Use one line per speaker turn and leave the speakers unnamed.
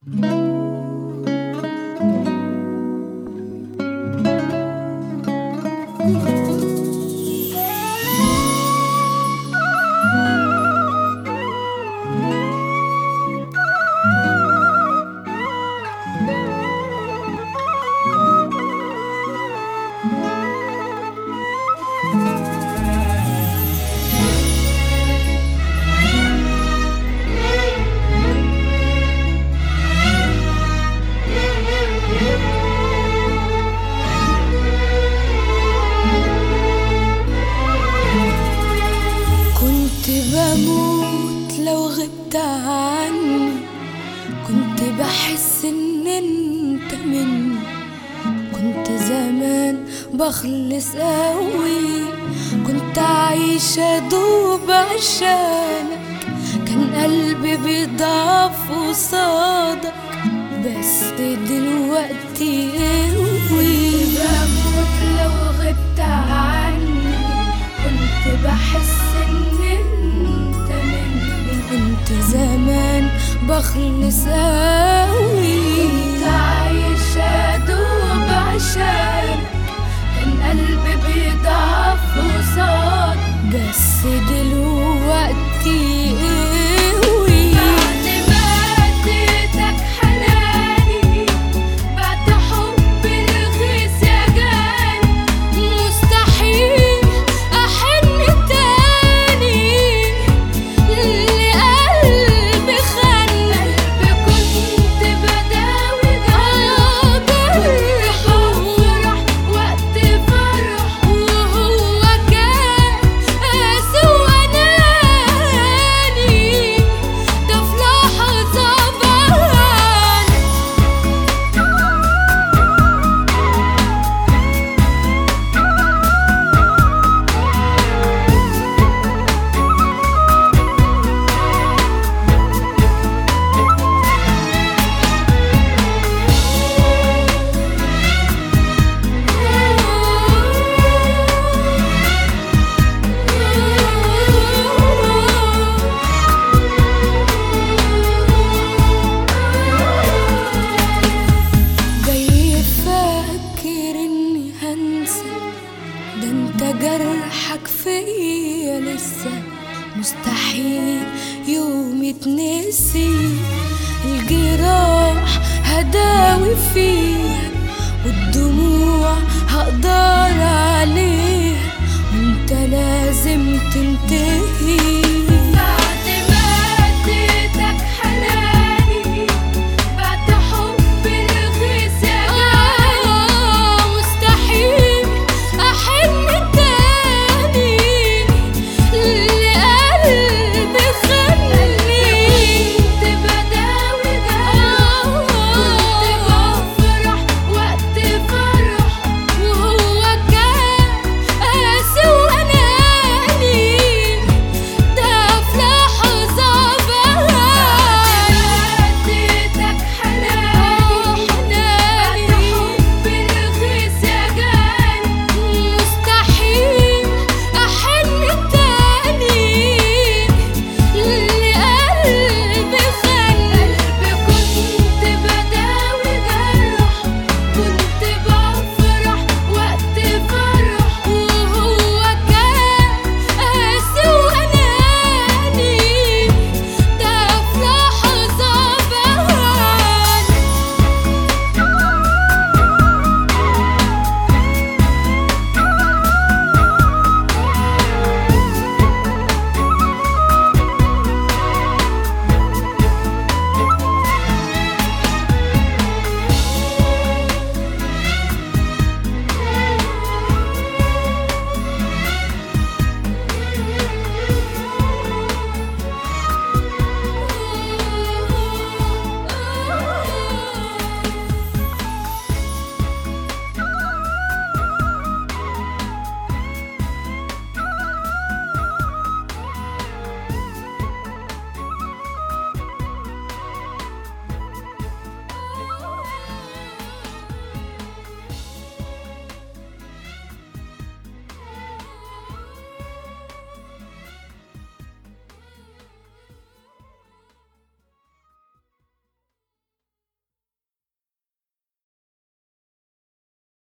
كنت بموت لو غبت عني كنت بحس ان انت مني كنت زمان بخلص قوي كنت عايشة دوب عشانك كان قلبي بيضعف قصادك بس دلوقتي قوي
بموت لو غبت عني كنت بحس ان انت مني
كنت زمان بخلص قوي
كنت عايشة دوب عشانك كان قلبي بيضعف قصاد
بس دلوقتي قوي
بعد ما اديتك حناني بعد حب الغيث يا جاني
مستحيل احن تاني لقلبي خاني
قلبي كنت بداوي
قلبي
بفرح وقت فرح
وهو كان قاسي واناني ده في لحظة بان جاي فاكر اني هنسى ده انت جرحك فيا لسه مستحيل يوم يتنسي الجراح هداوي فيها والدموع هقدر عليها وانت لازم تنتهي